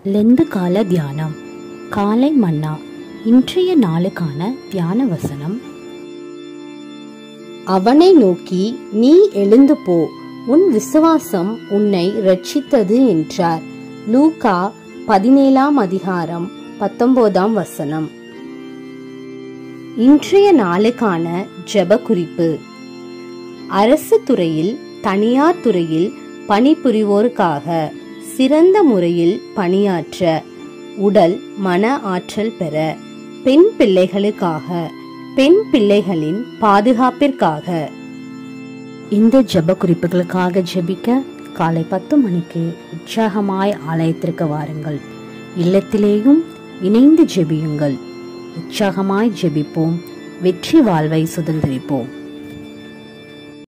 Lent கால தியானம் காலை மன்னா இன்றைய நாளுக்கான தியான வசனம் அவனை நோக்கி நீ எழுந்து போ உன் விசுவாசம் உன்னை ரட்சித்தது என்றார் லூகா பதினேழாம் அதிகாரம் பத்தொன்பதாம் வசனம் இன்றைய நாளுக்கான ஜெப குறிப்பு அரசு துறையில் தனியார் துறையில் பணிபுரிவோருக்காக சிறந்த முறையில் பணியாற்ற உடல் மன ஆற்றல் பெற பெண் பிள்ளைகளுக்காக பெண் பிள்ளைகளின் பாதுகாப்பிற்காக இந்த ஜெப குறிப்புகளுக்காக ஜெபிக்க காலை பத்து மணிக்கு உற்சாகமாய் ஆலயத்திற்கு வாருங்கள் இல்லத்திலேயும் இணைந்து ஜெபியுங்கள் உற்சாகமாய் ஜெபிப்போம் வெற்றி வாழ்வை சுதந்திரிப்போம்